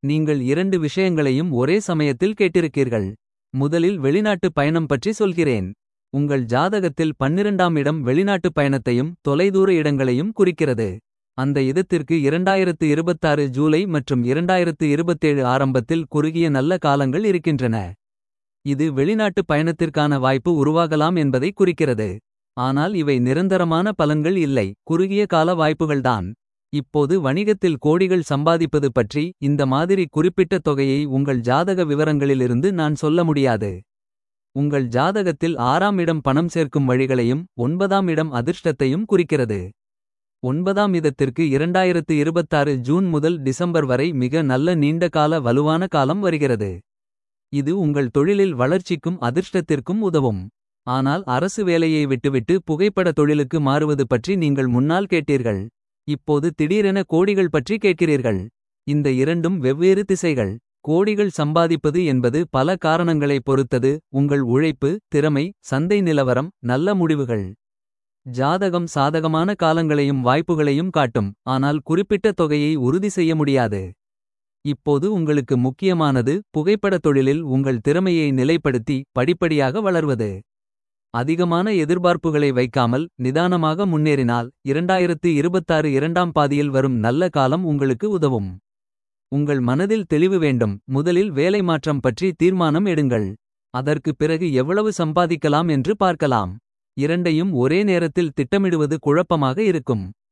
நீங்கள் இரண்டு விஷயங்களையும் ஒரே சமயத்தில் கேட்டிருக்கீர்கள். முதலில் வெளிநாட்டு பயணம் பற்றி சொல்கிறேன். உங்கள் ஜாதகத்தில் பன்னிரண்டாம் இடம் வெளிநாட்டு பயணத்தையும் தொலைதூர இடங்களையும் குறிக்கிறது. அந்த இதத்திற்கு 2026 ஜூலை மற்றும் 2027 ஆரம்பத்தில் குறுகிய நல்ல காலங்கள் இருக்கின்றன. இது வெளிநாட்டு பயணத்திற்கான வாய்ப்பு உருவாகலாம் என்பதை குறிக்கிறது. ஆனால் இவை நிரந்தரமான பலன்கள் இல்லை குறுகிய கால வாய்ப்புகள்தான். இப்போது வணிகத்தில் கோடிகள் சம்பாதிப்பது பற்றி இந்த மாதிரி குறிப்பிட்ட தொகையை உங்கள் ஜாதக விவரங்களிலிருந்து நான் சொல்ல முடியாது. உங்கள் ஜாதகத்தில் ஆறாம் இடம் பணம் சேர்க்கும் வழிகளையும் ஒன்பதாம் இடம் அதிர்ஷ்டத்தையும் குறிக்கிறது. ஒன்பதாம் இதத்திற்கு 2026 ஜூன் முதல் டிசம்பர் வரை மிக நல்ல நீண்ட கால வலுவான காலம் வருகிறது. இது உங்கள் தொழிலில் வளர்ச்சிக்கும் அதிர்ஷ்டத்திற்கும் உதவும். ஆனால் அரசு வேலையை விட்டுவிட்டு புகைப்பட தொழிலுக்கு மாறுவது பற்றி நீங்கள் முன்னால் கேட்டீர்கள். இப்போது திடீரென கோடிகள் பற்றி கேட்கிறீர்கள். இந்த இரண்டும் வெவ்வேறு திசைகள். கோடிகள் சம்பாதிப்பது என்பது பல காரணங்களை பொறுத்தது உங்கள் உழைப்பு திறமை சந்தை நிலவரம் நல்ல முடிவுகள். ஜாதகம் சாதகமான காலங்களையும் வாய்ப்புகளையும் காட்டும் ஆனால் குறிப்பிட்ட தொகையை உறுதி செய்ய முடியாது. இப்போது உங்களுக்கு முக்கியமானது புகைப்படத் தொழிலில் உங்கள் திறமையை நிலைப்படுத்தி படிப்படியாக வளர்வது. அதிகமான எதிர்பார்ப்புகளை வைக்காமல் நிதானமாக முன்னேறினால் 2026 இரண்டாம் பாதியில் வரும் நல்ல காலம் உங்களுக்கு உதவும். உங்கள் மனதில் தெளிவு வேண்டும் முதலில் வேலை மாற்றம் பற்றி தீர்மானம் எடுங்கள். அதற்கு பிறகு எவ்வளவு சம்பாதிக்கலாம் என்று பார்க்கலாம். இரண்டையும் ஒரே நேரத்தில் திட்டமிடுவது குழப்பமாக இருக்கும்.